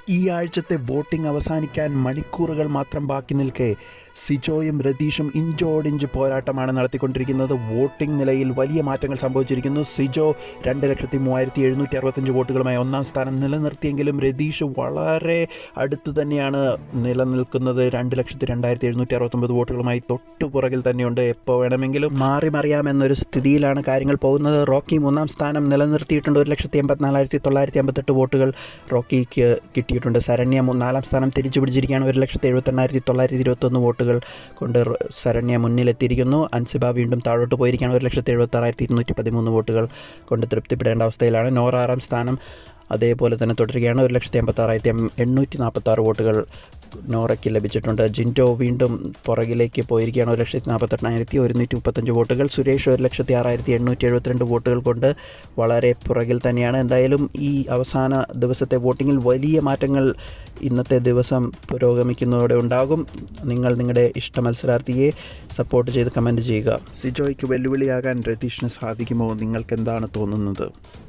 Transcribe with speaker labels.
Speaker 1: ഈ ആഴ്ചത്തെ വോട്ടിംഗ് അവസാനിക്കാൻ മണിക്കൂറുകൾ മാത്രം ബാക്കി നിൽക്കെ സിജോയും രതീഷും ഇഞ്ചോടിഞ്ച് പോരാട്ടമാണ് നടത്തിക്കൊണ്ടിരിക്കുന്നത് വോട്ടിംഗ് നിലയിൽ വലിയ മാറ്റങ്ങൾ സംഭവിച്ചിരിക്കുന്നു സിജോ രണ്ട് ലക്ഷത്തി മൂവായിരത്തി എഴുന്നൂറ്റി അറുപത്തഞ്ച് വോട്ടുകളുമായി ഒന്നാം സ്ഥാനം നിലനിർത്തിയെങ്കിലും രതീഷ് വളരെ അടുത്ത് തന്നെയാണ് നിലനിൽക്കുന്നത് രണ്ട് ലക്ഷത്തി രണ്ടായിരത്തി എഴുന്നൂറ്റി അറുപത്തൊമ്പത് വോട്ടുകളുമായി തൊട്ടു പുറകിൽ തന്നെയുണ്ട് എപ്പോൾ വേണമെങ്കിലും മാറി മറിയാമെന്നൊരു സ്ഥിതിയിലാണ് കാര്യങ്ങൾ പോകുന്നത് റോക്കി മൂന്നാം സ്ഥാനം നിലനിർത്തിയിട്ടുണ്ട് ഒരു ലക്ഷത്തി എൺപത്തിനാലായിരത്തി തൊള്ളായിരത്തി അമ്പത്തെട്ട് വോട്ടുകൾ റോക്കിക്ക് കിട്ടിയിട്ടുണ്ട് ശരണ്യ മൂ- നാലാം സ്ഥാനം തിരിച്ചു പിടിച്ചിരിക്കുകയാണ് ഒരു ലക്ഷത്തി എഴുപത്തെണ്ണായിരത്തി തൊള്ളായിരത്തി ഇരുപത്തൊന്ന് വോട്ടുകൾ കൊണ്ട് റ- ശരണ്യ മുന്നിലെത്തിയിരിക്കുന്നു അൻസിബ വീണ്ടും താഴോട്ട് പോയിരിക്കുകയാണ് ഒരു ലക്ഷത്തി എഴുപത്താറായിരത്തി ഇരുന്നൂറ്റി പതിമൂന്ന് വോട്ടുകൾ കൊണ്ട് തൃപ്തിപ്പെടേണ്ട അവസ്ഥയിലാണ് നോറ ആറാം സ്ഥാനം അതേപോലെ തന്നെ തുടരുകയാണ് ഒരു ലക്ഷത്തി എൺപത്താറായിരത്തി എണ്ണൂറ്റി നാൽപ്പത്താറ് വോട്ടുകൾ നോറയ്ക്ക് ലഭിച്ചിട്ടുണ്ട് ജിൻറ്റോ വീണ്ടും പുറകിലേക്ക് പോയിരിക്കുകയാണ് ഒരു ലക്ഷത്തി നാൽപ്പത്തെണ്ണായിരത്തി ഒരുന്നൂറ്റി മുപ്പത്തഞ്ച് വോട്ടുകൾ സുരേഷ് ഒരു ലക്ഷത്തി ആറായിരത്തി എണ്ണൂറ്റി എഴുപത്തിരണ്ട് വോട്ടുകൾ കൊണ്ട് വളരെ പുറകിൽ തന്നെയാണ് എന്തായാലും ഈ അവസാന ദിവസത്തെ വോട്ടിങ്ങിൽ വലിയ മാറ്റങ്ങൾ ഇന്നത്തെ ദിവസം പുരോഗമിക്കുന്നതോടെ ഉണ്ടാകും നിങ്ങൾ നിങ്ങളുടെ ഇഷ്ട മത്സരാർത്ഥിയെ സപ്പോർട്ട് ചെയ്ത് കമൻറ്റ് ചെയ്യുക സിജോയ്ക്ക് വെല്ലുവിളിയാകാൻ രതീഷിന് സാധിക്കുമോ നിങ്ങൾക്ക് എന്താണ് തോന്നുന്നത്